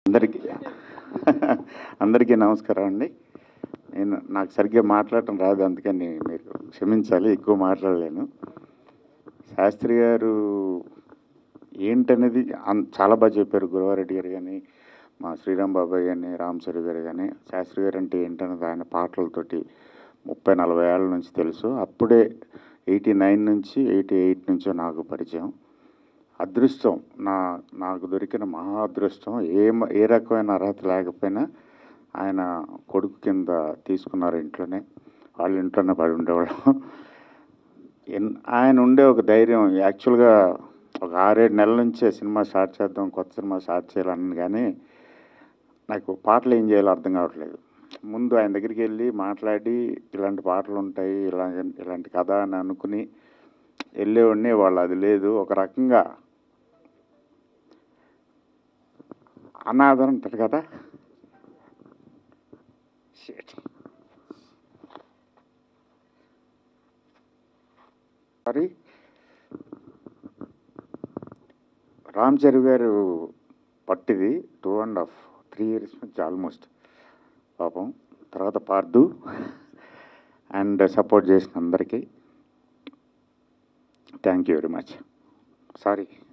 అందరికీ అందరికీ నమస్కారం అండి నేను నాకు సరిగ్గా మాట్లాడటం రాదు అందుకని మీరు క్షమించాలి ఎక్కువ మాట్లాడలేను శాస్త్రి గారు ఏంటనేది అన్- చాలా బాగా చెప్పారు గురవారెడ్డి గారు కానీ మా శ్రీరామ్ బాబాయ్ కానీ రామ్ చరణ్ గారు కానీ శాస్త్రి గారు అంటే ఏంటన్నది ఆయన పాటలతోటి ముప్పై నలభై ఏళ్ళ నుంచి తెలుసు అప్పుడే ఎయిటీ నైన్ నుంచి ఎయిటీ ఎయిట్ నుంచో నాకు పరిచయం అదృష్టం నా నాకు దొరికిన మహా అదృష్టం ఏ మ- ఏ రకమైన అర్హత లేకపోయినా ఆయన కొడుకు కింద తీసుకున్నారు ఇంట్లోనే వాళ్ళ ఇంట్లోనే పడి ఉండేవాళ్ళం ఎన్- ఆయన ఉండే ఒక ధైర్యం యాక్చువల్గా ఒక ఆరేడు నెలల నుంచే సినిమా స్టార్ట్ చేద్దాం కొత్త సినిమా స్టార్ట్ చేయాలని కానీ నాకు పాటలు ఏం చేయాలో అర్థం కావట్లేదు ముందు ఆయన దగ్గరికి వెళ్ళి మాట్లాడి ఇలాంటి పాటలు ఉంటాయి ఇలా ఇలాంటి కథ అని అనుకుని వెళ్ళేవాడిని వాళ్ళు అది లేదు ఒక రకంగా అనాథ అంటారు కదా Shit. సారీ రామ్ చరణ్ గారు పట్టిది two and half three years నుంచి ఆల్మోస్ట్ పాపం తర్వాత పార్దు అండ్ సపోర్ట్ చేసిన అందరికీ thank you very much sorry